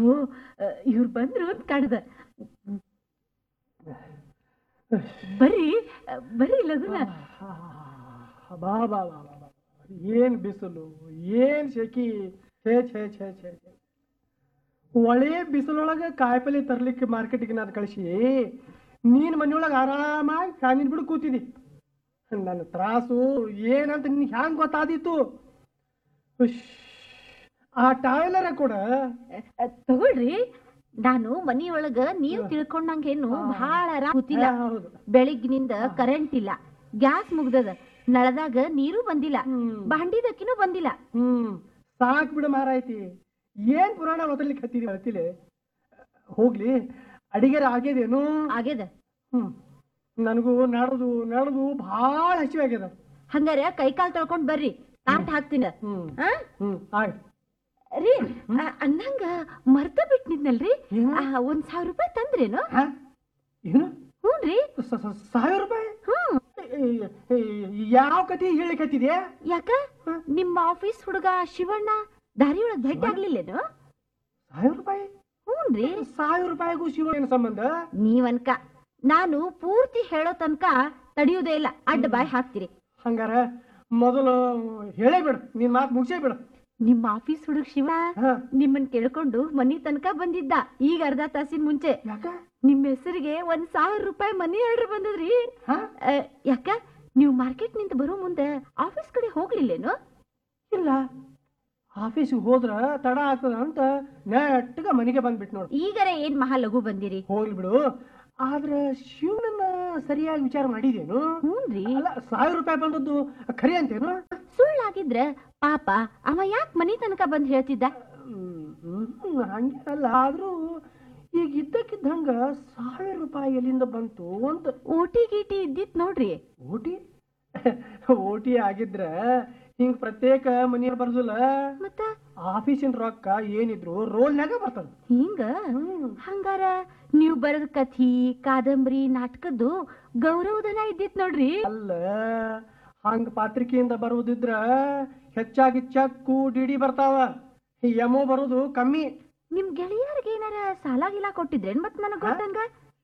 ಓ ಇವ್ರು ಬಂದ್ರು ಅಂತ ಕಾಡ್ದ ಬರ್ರಿ ಅ, ಬರ್ರಿ ಲಗುನ ಬಾ ಬಾ ಬಾ ಬಾ ಬಾ ಏನ್ ಬಿಸಿಲು ಏನ್ ಶೆಕಿ ಛೇ ಛೇ ಛೇ ಛೇ ಛೇ ಒಳ್ಳೆ ಬಿಸಿಲೊಳಗೆ ಕಾಯಿಪಲ್ಲೆ ತರ್ಲಿಕ್ಕೆ ಮಾರ್ಕೆಟಿಗೆ ನಾನು ಕಳಿಸಿ ನೀನ್ ಮನೆಯೊಳಗೆ ಆರಾಮಾಗಿ ಫ್ಯಾನಿನ ಬಿಡು ಕೂತಿದಿ ನನ್ನ ತ್ರಾಸು ಏನಂತ ನಿನ್ ಹ್ಯಾಂಗ್ ಗೊತ್ತಾದೀತು ಉಶ್. ಆ ಟಾಯ್ಲರ ಕೂಡ ಅ, ತಗೊಳ್ರಿ ನಾನು ಮನಿಯೊಳಗ ನೀವ್ ತಿಳ್ಕೊಂಡಂಗೇನು ಬಹಳ ಆರಾಮ್ ಕೂತಿಲ್ಲ ಹೌದು ಬೆಳಿಗ್ಗಿನಿಂದ ಕರೆಂಟ್ ಇಲ್ಲ ಗ್ಯಾಸ್ ಮುಗ್ದದ ನಳದಾಗ ನೀರು ಬಂದಿಲ್ಲ ಹ್ಮ್. ಬಾಂಡಿದಕ್ಕಿನೂ ಬಂದಿಲ್ಲ ಹ್ಮ್ ಸಾಕ್ ಬಿಡು ಮಾರಾಯ್ತಿ ಏನ್ ಪುರಾಣ ಓದಲಿಕ್ಕೆ ಹತ್ತಿರಿ ಹೇಳ್ತಿಲೆ ಹೋಗ್ಲಿ ಅಡಿಗೆರ ಆಗ್ಯದೇನು ಆಗ್ಯದ ಹ್ಮ್ ನನಗೂ ನಾಡದು ನಾಡದು ಭಾಳ ಹಸಿವೆ ಆಗ್ಯದ ಹಂಗಾರ ಕೈಕಾಲ್ ತೊಳ್ಕೊಂಡ್ ಬರ್ರಿ ತಾಟ್ ಹಾಕ್ತೀನ ಹ್ಮ್ ಆ? ಹ್ಮ್ ಆಯ್ತು ರೀ ಆ, ಅನ್ನಂಗ ಮರ್ತ ಬಿಟ್ನಿದ್ನಲ್ರಿ ಏನು? ಆ, ಒಂದ್ ಸಾವಿರ ರೂಪಾಯಿ ತಂದ್ರೇನು ಹಾ? ಏನು ಹ್ಞೂನ್ರಿ ಸ- ಸ- ಸಾವಿರ ರೂಪಾಯಿ ಹ್ಮ್ ಏ- ಏ- ಯಾವ ಕತಿ ಹೇಳಿಕ್ ಹತ್ತಿದೆ ಯಾಕ ನಿಮ್ಮ ಆಫೀಸ್ ಹುಡುಗ ಶಿವಣ್ಣ ದಾರಿಯೊಳಗ್ ಭೇಟಿ ಆಗ್ಲಿಲ್ಲೇನು ಸಾವಿರ ರೂಪಾಯಿ ಹ್ಞೂನ್ರಿ ಸಾವಿರ ರೂಪಾಯಿಗೂ ಶಿವ ಏನು ಸಂಬಂಧ ನೀವನ್ಕ ನಾನು ಪೂರ್ತಿ ಹೇಳೋ ತನಕ ತಡಿಯುವುದೇ ಇಲ್ಲ ಅಡ್ಡ ಬಾಯ್ ಹಾಕ್ತೀರಿ ಹಂಗಾರ ಮೊದಲು ಹೇಳೇ ಬಿಡು ನಿನ್ ಮಾತು ಮುಗಿಸೇ ಬಿಡು ನಿಮ್ಮ ಆಫೀಸ್ ಹುಡುಗ ಶಿವ ಹಾ ನಿಮ್ಮನ್ ಕೇಳ್ಕೊಂಡು ಮನಿ ತನಕ ಬಂದಿದ್ದ ಈಗ ಅರ್ಧ ತಾಸಿನ ಮುಂಚೆ ಯಾಕ ನಿಮ್ ಹೆಸರಿಗೆ ಒಂದ್ ಸಾವಿರ ರೂಪಾಯಿ ಮನಿ ಆರ್ಡರ್ ಬಂದದ್ರಿ ಹಾ ಆ, ಯಾಕ ನೀವು ಮಾರ್ಕೆಟ್ ನಿಂದ ಬರೋ ಮುಂದೆ ಆಫೀಸ್ ಕಡೆ ಹೋಗ್ಲಿಲ್ಲೇನು ಇಲ್ಲ ಆಫೀಸಿಗೆ ಹೋದ್ರ ತಡ ಆಗ್ತದ ಅಂತ ನೆಟ್ಟಗ ಮನೆಗೆ ಬಂದ್ಬಿಟ್ಟು ನೋಡು ಈಗರ ಏನ್ ಮಹಾ ಲಘು ಬಂದಿರಿ ಹೋಗ್ಲಿ ಬಿಡು ಆದ್ರ ಶಿವನನ್ನ ಸರಿಯಾಗಿ ವಿಚಾರ ಮಾಡಿದೇನು ಹ್ಞೂನ್ರಿ ಅಲ್ಲ ಸಾವಿರ ರೂಪಾಯಿ ಬಂದದ್ದು ಖರಿ ಅಂತೇನು ಸುಳ್ಳಾಗಿದ್ರ ಪಾಪ ಅವ ಯಾಕ್ ಮನಿ ತನಕ ಬಂದ್ ಹೇಳ್ತಿದ್ದ ಹ್ಮ್, ಹ್ಮ್, ಹಂಗೇನಲ್ಲ ಆದ್ರೂ ಈಗ ಇದ್ದಕ್ಕಿದ್ದಂಗ ಸಾವಿರ ರೂಪಾಯಿ ಎಲ್ಲಿಂದ ಬಂತು ಅಂತ ಓಟಿ ಗೀಟಿ ಇದ್ದಿತ್ ನೋಡ್ರಿ ಓಟಿ ಓಟಿ ಆಗಿದ್ರ ಹಿಂಗ್ ಪ್ರತ್ಯೇಕ ಮನೆಯಲ್ಲಿ ಬರೋದಿಲ್ಲ ಮತ್ತ ಆಫೀಸಿನ ರೊಕ್ಕ ಏನಿದ್ರು ರೋಲ್ನಾಗ ಬರ್ತದ ಹಿಂಗ ಹಂಗಾರ ನೀವ್ ಬರೆದ ಕಥಿ ಕಾದಂಬರಿ ನಾಟಕದ್ದು ಗೌರವಧನ ಇದ್ದಿತ್ ನೋಡ್ರಿ ಅಲ್ಲ ಹಂಗ ಪಾತ್ರಿಕೆಯಿಂದ ಬರುವುದಿದ್ರ ಹೆಚ್ಚಾಗಿ ಚಕ್ಕು ಡಿಡಿ ಬರ್ತಾವ ಎಮೋ ಬರೋದು ಕಮ್ಮಿ ನಿಮ್ ಗೆಳೆಯರ್ಗೆ ಏನಾರ ಸಾಲ ಗೀಲ ಕೊಟ್ಟಿದ್ರೇನ್ ಮತ್ ನನಗ್ ಗೊತ್ತಂಗ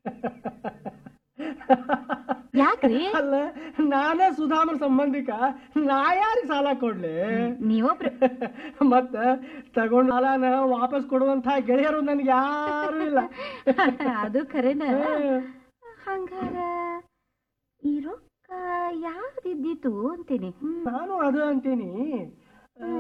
ಯಾಕ್ರಿ ಅಲ್ಲ ನಾನೇ ಸುಧಾಮನ ಸಂಬಂಧಿಕ ನಾ ಯಾರಿಗೆ ಸಾಲ ಕೊಡ್ಲಿ ನೀವೊಬ್ರು ಮತ್ತ ತಗೊಂಡ್ ಸಾಲನ ವಾಪಸ್ ಕೊಡುವಂತ ಗೆಳೆಯರು ನನ್ಗೆ ಯಾರು ಇಲ್ಲ ಅದು ಖರೇನ ಹಂಗಾರ ಈ ರೊಕ್ಕ ಯಾವ್ದಿದ್ದಿತ್ತು ಅಂತೀನಿ ನಾನು ಅದು ಅಂತೀನಿ ಆ,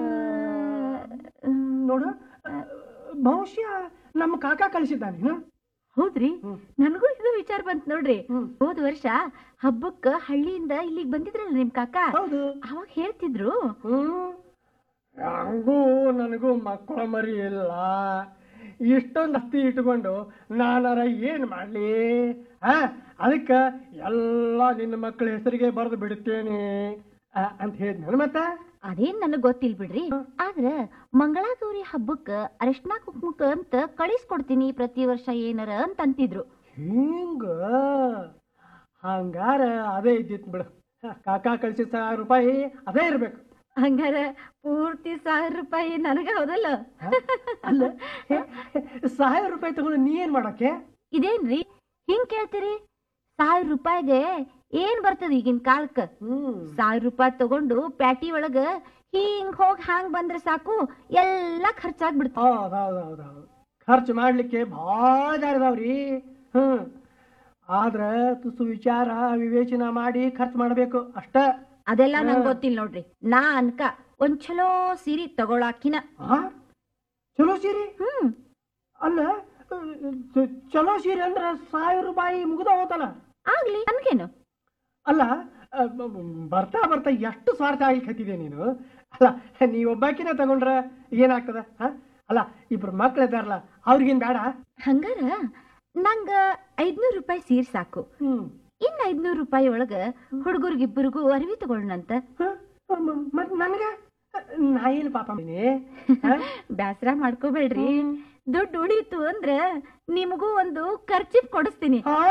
ನೋಡು ಆ, ಬಹುಶಃ ನಮ್ಮ ಕಾಕ ಕಳಿಸಿದ್ದಾನೆ ಹೌದ್ರಿ ಹ್ಮ್. ನನಗೂ ಇದು ವಿಚಾರ ಬಂತ್ ನೋಡ್ರಿ ಹ್ಮ್. ಹೋದ್ ವರ್ಷ ಹಬ್ಬಕ್ಕ ಹಳ್ಳಿಯಿಂದ ಇಲ್ಲಿಗ್ ಬಂದಿದ್ರಲ್ಲ ನಿಮ್ ಕಾಕ ಹೌದು ಅವಾಗ ಹೇಳ್ತಿದ್ರು ಹ್ಮ್ ಹಂಗೂ ನನಗೂ ಮಕ್ಕಳ ಮರಿ ಇಲ್ಲ ಇಷ್ಟೊಂದು ಅಸ್ತಿ ಇಟ್ಕೊಂಡು ನಾನಾರ ಏನ್ ಮಾಡ್ಲಿ ಆ ಅದಕ್ಕ ಎಲ್ಲ ನಿನ್ನ ಮಕ್ಕಳ ಹೆಸರಿಗೆ ಬರೆದು ಬಿಡುತ್ತೇನೆ ಆ, ಅಂತ ಹೇಳಿದ್ನ ಮತ್ತೆ ಅದೇನ್ ನನಗ್ ಗೊತ್ತಿಲ್ ಬಿಡ್ರಿ ಆದ್ರ ಮಂಗಳಾಗೌರಿ ಹಬ್ಬಕ್ಕ ಅರಿಶಿನ ಕುಕ್ಮಕ್ಕ ಅಂತ ಕಳಿಸ್ಕೊಡ್ತೀನಿ ಪ್ರತಿ ವರ್ಷ ಏನಾರ ಅಂತ ಅಂತಿದ್ರು ಹಿಂಗ ಹಂಗಾರ ಅದೇ ಇದ್ದಿತ್ತು ಬಿಡು ಕಾಕ ಕಳ್ಸಿದ ಸಾವಿರ ರೂಪಾಯಿ ಅದೇ ಇರ್ಬೇಕು ಹಂಗಾರ ಪೂರ್ತಿ ಸಾವಿರ ರೂಪಾಯಿ ನನಗ ಹೌದಲ್ಲ ಹ? ಅಲ್ಲ ಸಾವಿರ ರೂಪಾಯಿ ತಗೊಂಡು ನೀ ಏನ್ ಮಾಡಕ್ಕೆ ಇದೇನ್ರಿ ಹಿಂಗ್ ಕೇಳ್ತೀರಿ ಸಾವಿರ ರೂಪಾಯಿಗೆ ಏನ್ ಬರ್ತದ ಈಗಿನ ಕಾಲಕ್ಕ ಹ್ಮ್ ಸಾವಿರ ರೂಪಾಯಿ ತಗೊಂಡು ಪ್ಯಾಟಿ ಒಳಗ ಹಿಂಗ್ ಹೋಗ್ ಹಾಂಗ್ ಬಂದ್ರೆ ಸಾಕು ಎಲ್ಲ ಖರ್ಚಾಗ್ಬಿಡ್ತ ಹೌದ್ ಹೌದ್ ಹೌದ್ ಹೌದ್ ಖರ್ಚು ಮಾಡ್ಲಿಕ್ಕೆ ಭಾಳ ದಾರಿದಾವ್ರಿ ಹ್ಮ್ ಆದ್ರ ತುಸು ವಿಚಾರ ವಿವೇಚನ ಮಾಡಿ ಖರ್ಚು ಮಾಡ್ಬೇಕು ಅಷ್ಟ ಅದೆಲ್ಲ ನಂಗ್ ಗೊತ್ತಿಲ್ಲ ನೋಡ್ರಿ ನಾ ಅನ್ಕ ಒಂದ್ ಚಲೋ ಸೀರೆ ತಗೊಳಾಕಿನ ಆ? ಚಲೋ ಸೀರೆ ಹ್ಮ್ ಅಲ್ಲ ಚ- ಚಲೋ ಸೀರೆ ಅಂದ್ರ ಸಾವಿರ ರೂಪಾಯಿ ಮುಗ್ದ ಹೋತಲ್ಲ ಆಗ್ಲಿ ನನ್ಗೇನು ಅಲ್ಲ ಅ, ಬ- ಬ- ಬರ್ತಾ ಬರ್ತಾ ಎಷ್ಟು ಸ್ವಾರ್ಥ ಆಗ್ಲಿಕ್ಕೆ ಹತ್ತಿದೆ ನೀನು ಅಲ್ಲ ನೀ ಒಬ್ಬಾಕಿನ ತಗೊಂಡ್ರ ಏನಾಗ್ತದ ಹ? ಅಲ್ಲ ಇಬ್ರು ಮಕ್ಳು ಇದ್ದಾರಲ್ಲ ಅವ್ರಿಗೇನ್ ಬೇಡ ಹಂಗಾರ ನಂಗ ಐದ್ನೂರ್ ರೂಪಾಯಿ ಸೀರೆ ಸಾಕು ಹ್ಮ್ ಇನ್ ಐದ್ನೂರ್ ರೂಪಾಯಿ ಒಳಗ ಹುಡುಗರಿಗಿಬ್ಬರಿಗೂ ಅರಿವಿ ತಗೊಳ್ಳೋಣಂತ ಹ? ಮ- ಮತ್ ನನ್ಗ ನಾ ಏನು ಪಾಪ ಮಾಡೀನಿ? ಹ? ಬ್ಯಾಸರ ಮಾಡ್ಕೋಬೇಡ್ರಿ ದುಡ್ಡು ಉಳೀತು ಅಂದ್ರ ನಿಮಗೂ ಒಂದು ಖರ್ಚಿಪ್ ಕೊಡಿಸ್ತೀನಿ ಆ?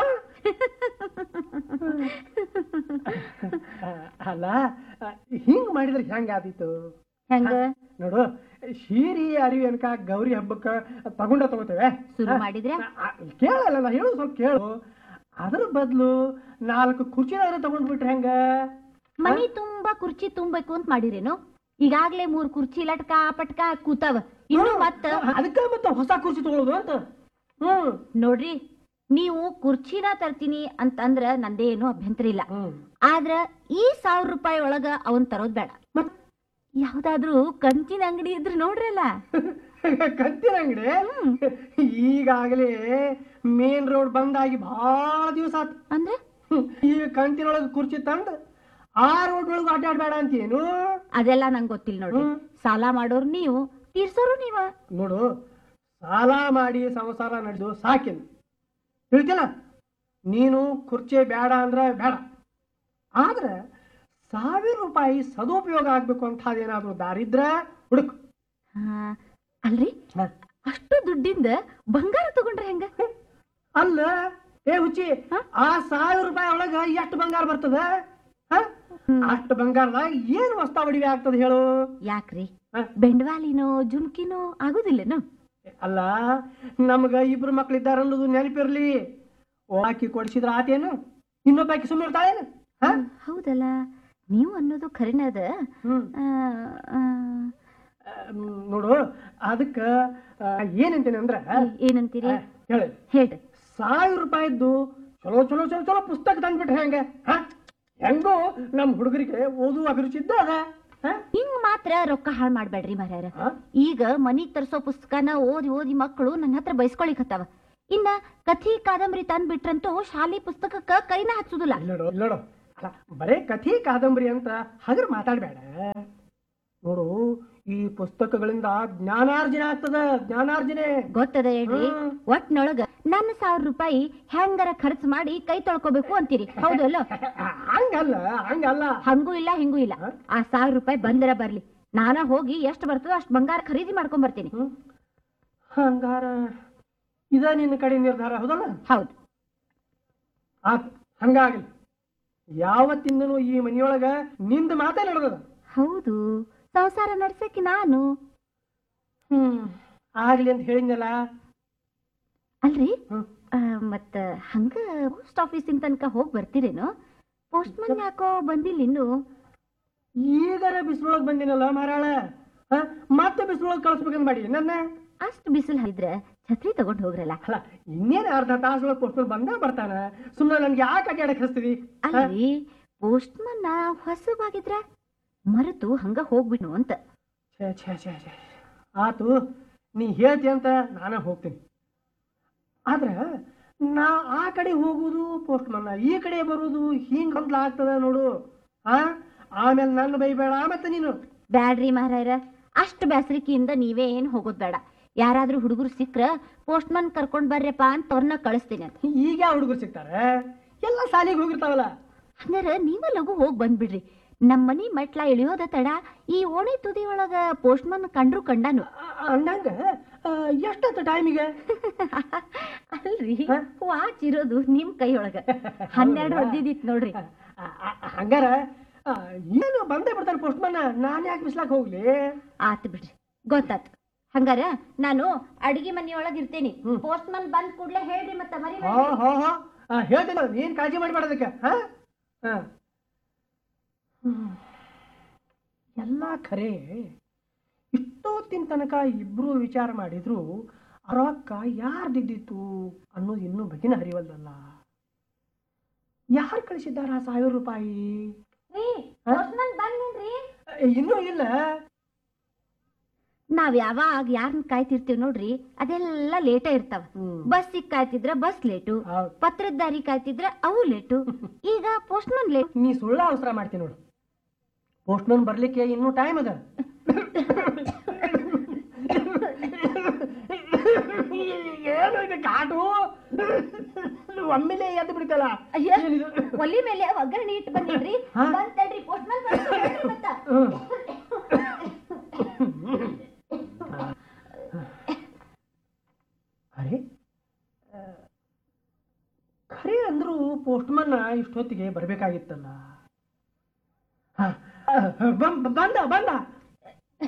ಅಲ್ಲ ಹಿಂಗ್ ಮಾಡಿದ್ರೆ ಹೆಂಗ ಆದೀತು ಹೆಂಗ ನೋಡು ಶೀರಿ ಅರಿವಿ ಅನ್ಕ ಗೌರಿ ಹಬ್ಬಕ್ಕ ತಗೊಂಡ ತಗೋತೇವೆ ಶುರು ಮಾಡಿದ್ರೆ? ಆ, ಕೇಳಲ್ಲ ನಾ ಹೇಳು ಸ್ವಲ್ಪ ಕೇಳು ಅದ್ರ ಬದ್ಲು ನಾಲ್ಕು ಕುರ್ಚಿನಾದ್ರೂ ತಗೊಂಡ್ಬಿಟ್ರೆ ಹೆಂಗ ಮನಿ ತುಂಬಾ ಕುರ್ಚಿ ತುಂಬಬೇಕು ಅಂತ ಮಾಡಿರೇನು ಈಗಾಗ್ಲೇ ಮೂರ್ ಕುರ್ಚಿ ಲಟ್ಕ ಪಟ್ಕ ಕೂತಾವ ಇನ್ನು ಮತ್ತ ಅದಕ್ಕ ಮತ್ತೆ ಹೊಸ ಕುರ್ಚಿ ತಗೊಳ್ಳೋದು ಅಂತ ಹ್ಮ್ ನೋಡ್ರಿ ನೀವು ಕುರ್ಚಿನ ತರ್ತೀನಿ ಅಂತಂದ್ರ ನಂದೇನು ಅಭ್ಯಂತರ ಇಲ್ಲ ಹ್ಮ್ ಆದ್ರ ಈ ಸಾವಿರ ರೂಪಾಯಿ ಒಳಗ ಅವನ್ ತರೋದ್ ಬೇಡ ಮತ್ ಯಾವ್ದಾದ್ರೂ ಕಂಚಿನ ಅಂಗಡಿ ಇದ್ರೆ ನೋಡ್ರಲ್ಲ ಕಂತಿನ ಅಂಗಡಿ ಈಗಾಗಲೇ ಮೇನ್ ರೋಡ್ ಬಂದಾಗಿ ಬಹಳ ದಿವಸ ಆತು ಅಂದ್ರೆ ಹ್ಮ್. ಈಗ ಕಂತಿನೊಳಗೆ ಕುರ್ಚಿ ತಂದು ಆ ರೋಡ್ ಒಳಗೆ ಅಡ್ಡಾಡ್ಬೇಡ ಅಂತೇನು ಅದೆಲ್ಲ ನಂಗೆ ಗೊತ್ತಿಲ್ಲ ನೋಡ್ರಿ ಹ್ಮ್. ಸಾಲ ಮಾಡೋರು ನೀವು ತೀರ್ಸೋರು ನೀವ ನೋಡು ಸಾಲ ಮಾಡಿ ಸಂಸಾರ ನಡೆದು ಸಾಕಿನ್ ಹೇಳ್ತಿಲ್ಲ ನೀನು ಕುರ್ಚಿ ಬೇಡ ಅಂದ್ರೆ ಬೇಡ ಆದ್ರೆ ಸಾವಿರ ರೂಪಾಯಿ ಸದುಪಯೋಗ ಆಗ್ಬೇಕು ಅಂತ ಅದೇನಾದ್ರೂ ದಾರಿದ್ರ ಹುಡುಕ್ ಹಾ, ಅಲ್ರಿ ಅಷ್ಟು ದುಡ್ಡಿಂದ ಬಂಗಾರ ತಗೊಂಡ್ರೆ ಹೆಂಗ ಅಲ್ಲ ಏ ಹುಚ್ಚಿ ಹ? ಆ ಸಾವಿರ ರೂಪಾಯಿ ಒಳಗ ಎಷ್ಟು ಬಂಗಾರ ಬರ್ತದ ಹ? ಅಷ್ಟು ಬಂಗಾರದಾಗ ಏನು ವಸ್ತಾ ಒಡಿವೆ ಆಗ್ತದ ಹೇಳು ಯಾಕ್ರಿ ಹ? ಬೆಂಡವಾಲಿನೋ ಜುಮ್ಕಿನೋ ಆಗುದಿಲ್ಲೇನು ಅಲ್ಲ ನಮ್ಗ ಇಬ್ರು ಮಕ್ಳಿದ್ದಾರೆ ಅನ್ನೋದು ನೆನಪಿರ್ಲಿ ಆಕಿ ಕೊಡಿಸಿದ್ರ ಆತೇನು ಇನ್ನೊಬ್ಬಾಕಿ ಸುಮ್ಮನೆ ಇರ್ತಾಳೇನು ಹ? ಹೌದಲ್ಲ ನೀವು ಅನ್ನೋದು ಖರೇನ ಅದ ಹ್ಮ್ ಆ, ಆ, ಹ್ಮ್, ನೋಡು ಅದಕ್ಕ ಆ, ಏನಂತೀನಿ ಅಂದ್ರ ಏನಂತೀರಿ ಆ, ಹೇಳಿ ಹೇಳ್ರಿ ಸಾವಿರ ರೂಪಾಯಿದ್ದು ಚಲೋ ಚಲೋ ಚಲೋ ಚಲೋ ಪುಸ್ತಕ ತಂದ್ಬಿಟ್ರೆ ಹೆಂಗ ಹ? ಹೆಂಗೋ ನಮ್ ಹುಡುಗರಿಗೆ ಓದುವ ಅಭಿರುಚಿ ಇದ್ದ ಅದ ಹ? ಹಿಂಗ್ ಮಾತ್ರ ರೊಕ್ಕ ಹಾಳ್ ಮಾಡ್ಬೇಡ್ರಿ ಮರ್ಯಾರ ಹ? ಈಗ ಮನಿಗ್ ತರ್ಸೋ ಪುಸ್ತಕನ ಓದಿ ಓದಿ ಮಕ್ಕಳು ನನ್ನ ಹತ್ರ ಬೈಸ್ಕೊಳಿಕತ್ತಾವ ಇನ್ನ ಕಥಿ ಕಾದಂಬರಿ ತಂದ್ ಬಿಟ್ರಂತೂ ಶಾಲಿ ಪುಸ್ತಕಕ್ಕ ಕೈನ ಹಚ್ಚುದಿಲ್ಲ ಇಲ್ಲೋಡು ಇಲ್ಲೋಡು ಅಲ್ಲ ಬರೇ ಕಥೆ ಕಾದಂಬರಿ ಅಂತ ಹಗರ್ ಮಾತಾಡ್ಬೇಡ ನೋಡು ಈ ಪುಸ್ತಕಗಳಿಂದ ಜ್ಞಾನಾರ್ಜನೆ ಆಗ್ತದ ಜ್ಞಾನಾರ್ಜನೆ ಗೊತ್ತದ ಹೇಳ್ರಿ ಹ್ಮ್. ಒಟ್ನೊಳಗ ನನ್ನ ಸಾವಿರ ರೂಪಾಯಿ ಹೆಂಗಾರ ಖರ್ಚು ಮಾಡಿ ಕೈ ತೊಳ್ಕೊಬೇಕು ಅಂತೀರಿ ಹೌದಲ್ಲ ಹಂಗಲ್ಲ ಹಂಗಲ್ಲ ಹಂಗೂ ಇಲ್ಲ ಹಿಂಗೂ ಇಲ್ಲ ಆ ಸಾವಿರ ರೂಪಾಯಿ ಬಂದರ ಬರ್ಲಿ ನಾನ ಹೋಗಿ ಎಷ್ಟು ಬರ್ತದೋ ಅಷ್ಟು ಬಂಗಾರ ಖರೀದಿ ಮಾಡ್ಕೊಂಡ್ ಬರ್ತೀನಿ ಹ್ಮ್. ಹಂಗಾರ ಇದ ನಿನ್ನ ಕಡೆ ನಿರ್ಧಾರ ಹೌದಲ್ಲ ಹೌದು ಆತ್ ಹಂಗಾಗಲಿ ಯಾವತ್ತಿಂದನೂ ಈ ಮನಿಯೊಳಗ ನಿಂದ ಮಾತೇ ನಡೆದದ ಹೌದು ಸಂಸಾರ ನಡ್ಸಕ್ಕೆ ನಾನು ಹ್ಮ್ ಆಗ್ಲಿ ಅಂತ ಹೇಳಿದ್ನಲ್ಲ ಅಲ್ರಿ ಹ್ಮ್ ಆ, ಮತ್ತ ಹಂಗ ಪೋಸ್ಟ್ ಆಫೀಸಿನ ತನಕ ಹೋಗಿ ಬರ್ತೀರೇನು ಪೋಸ್ಟ್ ಮನ್ ಯಾಕೋ ಬಂದಿಲ್ಲ ಇನ್ನು ಈಗರ ಬಿಸಿಲೊಳಗ್ ಬಂದಿನಲ್ಲ ಮಾರಾಳ ಹ? ಮತ್ತೆ ಬಿಸಿಲೊಳಗ್ ಕಳಿಸ್ಬೇಕಂತ ಮಾಡಿ ನನ್ನ ಅಷ್ಟು ಬಿಸಿಲು ಹರಿದ್ರ ಛತ್ರಿ ತಗೊಂಡ್ ಹೋಗ್ರಲ್ಲ ಅಲ್ಲ ಇನ್ನೇನ್ ಅರ್ಧ ತಾಸೊಳಗೆ ಪೋಸ್ಟಲ್ ಬಂದ ಬರ್ತಾನ ಸುಮ್ಮನೆ ನನ್ಗೆ ಯಾಕೆ ಅಡ್ಡಾಡಕ್ ಹಚ್ತೀವಿ ಅಲ್ರಿ ಪೋಸ್ಟ್ ಮನ್ನ ಹೊಸಬಾಗಿದ್ರ ಮರೆತು ಹಂಗ ಹೋಗ್ಬಿಟ್ನು ಅಂತ ಛೇ ಛೇ ಛೇ ಛೇ ಆತು ನೀ ಹೇಳ್ತಿ ಅಂತ ನಾನೇ ಹೋಗ್ತೀನಿ ಆದ್ರೆ ನಾ ಆ ಕಡೆ ಹೋಗುದು ಪೋಸ್ಟ್ ಮನ್ನ ಈ ಕಡೆ ಬರುದು ಹಿಂಗ್ ಗೊಂದಲ ಆಗ್ತದ ನೋಡು ಆ ಆಮೇಲೆ ನನ್ನ ಬೈಬೇಡ ಮತ್ತೆ ನೀನು ಬ್ಯಾಡ್ರಿ ಮಹಾರಾಯರ ಅಷ್ಟು ಬ್ಯಾಸರಿಕೆಯಿಂದ ನೀವೇ ಏನ್ ಹೋಗೋದ್ ಬೇಡ ಯಾರಾದ್ರೂ ಹುಡುಗರು ಸಿಕ್ರ ಪೋಸ್ಟ್ ಮನ್ ಕರ್ಕೊಂಡ್ ಬರ್ರಪ್ಪ ಅಂತ ಅವ್ರನ್ನ ಕಳಿಸ್ತೀನಿ ಅಂತ ಈಗ ಯಾವ ಹುಡುಗರು ಸಿಗ್ತಾರೆ ಎಲ್ಲ ಶಾಲೆಗೆ ಹೋಗಿರ್ತಾವಲ್ಲ ಹಂಗಾರ ನೀವ ಲಘು ಹೋಗ್ ಬಂದ್ಬಿಡ್ರಿ ನಮ್ಮ ಮನಿ ಮೆಟ್ಲ ಇಳಿಯೋದ ತಡ ಈ ಓಣಿ ತುದಿ ಒಳಗ ಪೋಸ್ಟ್ ಮನ್ ಕಂಡ್ರು ಕಂಡಾನು ಆ- ಅಂದಂಗ ಆ, ಎಷ್ಟೊತ್ತು ಟೈಮಿಗೆ ಅಲ್ರಿ ಹ? ವಾಚ್ ಇರೋದು ನಿಮ್ ಕೈಯೊಳಗ ಹನ್ನೆರಡು ಹೊಡೆದಿದ್ದಿತ್ ನೋಡ್ರಿ ಹಂಗಾರ ಆ, ಏನು ಬಂದೇ ಬಿಡ್ತಾನೆ ಪೋಸ್ಟ್ ಮನ್ನ ನಾನು ಯಾಕೆ ಬಿಸ್ಲಾಕ್ ಹೋಗ್ಲಿ ಆತ್ ಬಿಡ್ರಿ ಗೊತ್ತಾತ್ ಹಂಗಾರ ನಾನು ಅಡಿಗೆ ಮನೆಯೊಳಗ ಇರ್ತೇನಿ ಹ್ಮ್. ಪೋಸ್ಟ್ ಮನ್ ಬಂದ್ ಕೂಡ್ಲೆ ಹೇಳ್ರಿ ಮತ್ತ ಮರಿ ಹೋ ಹೋ ಹೋ ಆ, ಹೇಳ್ತೀನಿ ನೀನ್ ಕಾಳಜಿ ಮಾಡಬೇಡ ಅದಕ್ಕೆ ಹಾ ಹಾ. ಹ್ಮ್. ಎಲ್ಲ ಖರೆ ಇಷ್ಟೊತ್ತಿನ ತನಕ ಇಬ್ರು ವಿಚಾರ ಮಾಡಿದ್ರು ಆ ರೊಕ್ಕ ಯಾರ್ದಿದ್ದಿತ್ತು ಅನ್ನೋದು ಇನ್ನೂ ಬಗೆನ ಹರಿವಲ್ದಲ್ಲ ಯಾರು ಕಳಿಸಿದ್ದಾರ ಆ ಸಾವಿರ ರೂಪಾಯಿ ಪೋಸ್ಟ್ ಮನ್ ಬಂದ್ರಿ ಏ, ಇನ್ನೂ ಇಲ್ಲ ನಾವ್ ಯಾವಾಗ ಯಾರನ್ನ ಕಾಯ್ತಿರ್ತೀವಿ ನೋಡ್ರಿ ಅದೆಲ್ಲ ಲೇಟ ಇರ್ತಾವ ಹ್ಮ್. ಬಸ್ ಕಾಯ್ತಿದ್ರ ಬಸ್ ಲೇಟು ಹೌದ್. ಪತ್ರದ ದಾರಿ ಕಾಯ್ತಿದ್ರ ಅವು ಲೇಟು ಈಗ ಪೋಸ್ಟ್ ಮನ್ ಲೇಟ್ ನೀ ಸುಳ್ಳ ಅವಸರ ಮಾಡ್ತೀನಿ ನೋಡು ಪೋಸ್ಟ್ಮನ್ ಬರ್ಲಿಕ್ಕೆ ಇನ್ನೂ ಟೈಮ್ ಅದ ಏನು ಇದು ಕಾಟು ಒಮ್ಮೆಲೆ ಎದ್ದು ಬಿಡ್ತಲ್ಲ ಅಯ್ಯ. ಏನಿದು? ಒಲಿ ಮೇಲೆ ಒಗ್ಗರಣೆ ಇಟ್ಟು ಬಂದಿದ್ರಿ ಹಾ? ಬಂತಡ್ರಿ ಪೋಸ್ಟ್ ಮನ್ ಮತ್ತ ಹ್ಮ್. ಅರೆ ಆ, ಖರೆ ಅಂದ್ರು ಪೋಸ್ಟ್ಮನ್ ಇಷ್ಟೊತ್ತಿಗೆ ಬರ್ಬೇಕಾಗಿತ್ತಲ್ಲ ಹ, ಬಂದ ಬಂದ ಬಂದ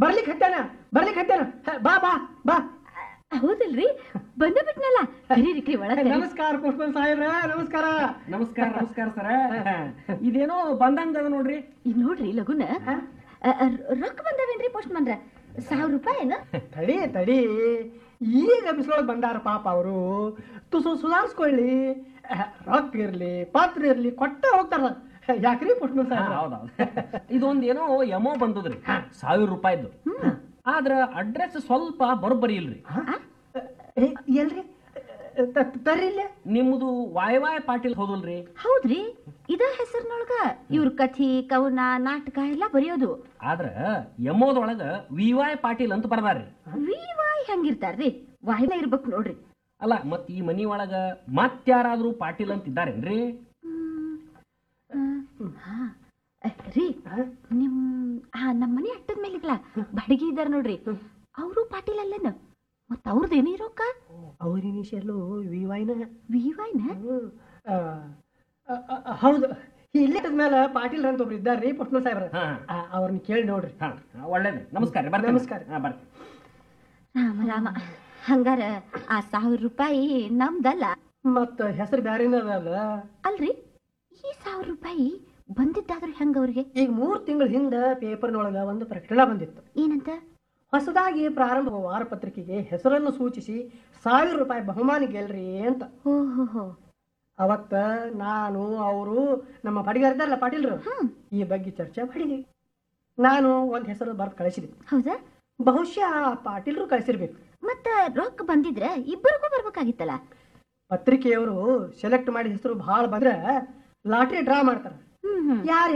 ಬರ್ಲಿಕ್ಕೆ ಹತ್ತಾನ ಬರ್ಲಿಕ್ಕೆ ಹತ್ತಾನ ಹ, ಬಾ ಬಾ ಬಾ ಹೌದಲ್ರಿ ಬಂದ ಬಿಟ್ನಲ್ಲ ಕರೀರಿಕ್ರಿ ಒಳಗ ನಮಸ್ಕಾರ ಪುಷ್ಪನ್ ಸಾಹೇಬ್ರ ನಮಸ್ಕಾರ ನಮಸ್ಕಾರ ನಮಸ್ಕಾರ ಸರ ಇದೇನೋ ಬಂದಂಗ ಅದ ನೋಡ್ರಿ ಈಗ ನೋಡ್ರಿ ಲಗುನ ಅ, ಅ, ರೊಕ್ಕ ಬಂದವೇನ್ರಿ ಪೋಸ್ಟ್ ಮನ್ರ ಸಾವಿರ ರೂಪಾಯಿ ಏನು ತಡಿ ತಡಿ ಈಗ ಬಿಸಿಲೊಳಗೆ ಬಂದಾರ ಪಾಪ ಅವರು ತುಸು ಸುಧಾರಿಸ್ಕೊಳ್ಳಿ ಅಹ್, ರೊಕ್ಕ ಇರ್ಲಿ ಪಾತ್ರ ಇರ್ಲಿ ಕೊಟ್ಟ ಹೋಗ್ತಾರ ಯಾಕ್ರಿ ಪುಷ್ಪನ್ ಸಾಹೇಬ್ರ ಹೌದೌದು ಇದೊಂದ್ ಏನೋ ಎಮೋ ಬಂದದ್ರಿ ಸಾವಿರ ರೂಪಾಯಿದ್ದು ಆದ್ರ ಅಡ್ರೆಸ್ ಸ್ವಲ್ಪ ಬರೋಬ್ಬರಿ ಇಲ್ರಿ ಏ, ಎಲ್ರಿ ತ- ತರ್ರಿ ಇಲ್ಲೇ ನಿಮ್ದು ವಾಯ್ ವಾಯ್ ಪಾಟೀಲ್ ಹೌದಲ್ರಿ ಹೌದ್ರಿ ಇದ ಹೆಸರಿನೊಳಗ ಇವ್ರ ಕಥಿ ಕವನ ನಾಟಕ ಎಲ್ಲ ಬರೆಯೋದು ಆದ್ರ ಎಮೋದೊಳಗ ವಿ ವಾಯ್ ಪಾಟೀಲ್ ಅಂತ ಬರ್ದಾರ್ರಿ ವಿ ವಾಯ್ ಹೆಂಗಿರ್ತಾರ್ರಿ ವಾಯ್ನ ಇರ್ಬೇಕು ನೋಡ್ರಿ ಅಲ್ಲ ಮತ್ ಈ ಮನಿ ಒಳಗ ಮತ್ಯಾರಾದ್ರೂ ಪಾಟೀಲ್ ಅಂತ ಇದ್ದಾರೇನ್ರಿ ಹ್ಮ್. ಹಾ. ಅ, ರೀ ನಿಮ್ ಹಾ ನಮ್ಮ ಮನೆ ಅಟ್ಟದ ಮೇಲಿಗ್ಲ ಬಡಗಿ ಇದಾರ ನೋಡ್ರಿ ಅವರು ಪಾಟೀಲ್ ಅಲ್ಲೇನ ಮತ್ತ ಅವ್ರದ್ದು ಏನೇ ರೊಕ್ಕ ಅವ್ರ ಇನಿಷಿಯಲ್ಲು ವಿ ವೈನ ವಿ ವಾಯ್ನ ಹೌದು ಇಲ್ಲೇ ಮೇಲೆ ಪಾಟೀಲ್ ಅಂತ ಒಬ್ರು ಇದ್ದಾರ್ರಿ ಪುಷ್ಪನ್ ಸಾಹೇಬ್ರ ಹಾ ಅವ್ರನ್ನ ಕೇಳಿ ನೋಡ್ರಿ ಹಾ ಒಳ್ಳೇದು ನಮಸ್ಕಾರ ರೀ, ಬರ್ತೇನೆ. ನಮಸ್ಕಾರ. ಹಾ ಬರ್ತೀನಿ ರಾಮ ರಾಮ ಹಂಗಾರ ಆ ಸಾವಿರ ರೂಪಾಯಿ ನಮ್ದಲ್ಲ ಮತ್ತ ಹೆಸರು ಬ್ಯಾರೇನ ಅದ ಅಲ್ರಿ ಈ ಸಾವಿರ ರೂಪಾಯಿ ಬಂದಿದ್ದಾದ್ರೂ ಹೆಂಗ ಅವ್ರಿಗೆ ಈಗ ಮೂರ್ ತಿಂಗಳ ಹಿಂದ ಪೇಪರ್ನೊಳಗ ಒಂದು ಪ್ರಕಟಣೆ ಬಂದಿತ್ತು ಏನಂತ ಹೊಸದಾಗಿ ಪ್ರಾರಂಭ ವಾರಪತ್ರಿಕೆಗೆ ಹೆಸರನ್ನು ಸೂಚಿಸಿ ಸಾವಿರ ರೂಪಾಯಿ ಬಹುಮಾನ ಗೆಲ್ರಿ ಅಂತ ಹೋ ಹೋ ಹೋ ಅವತ್ತ ನಾನು ಅವರು ನಮ್ಮ ಬಡಿಗಾರ ಇದ್ದಾರಲ್ಲ ಪಾಟೀಲ್ರು ಹ್ಮ್ ಈ ಬಗ್ಗೆ ಚರ್ಚೆ ಮಾಡಿದ್ವಿ ನಾನು ಒಂದ್ ಹೆಸರು ಬರ್ದು ಕಳಿಸಿದೆ ಹೌದಾ ಬಹುಶಃ ಆ ಪಾಟೀಲ್ರು ಕಳಿಸಿರ್ಬೇಕು ಮತ್ತ ರೊಕ್ಕ ಬಂದಿದ್ರ ಇಬ್ಬರಿಗೂ ಬರ್ಬೇಕಾಗಿತ್ತಲ್ಲ ಪತ್ರಿಕೆಯವರು ಸೆಲೆಕ್ಟ್ ಮಾಡಿ ಹೆಸರು ಬಹಳ ಬಂದ್ರೆ ಲಾಟ್ರಿ ಡ್ರಾ ಮಾಡ್ತಾರ ಹ್ಮ್ ಹ್ಮ್ ಯಾರು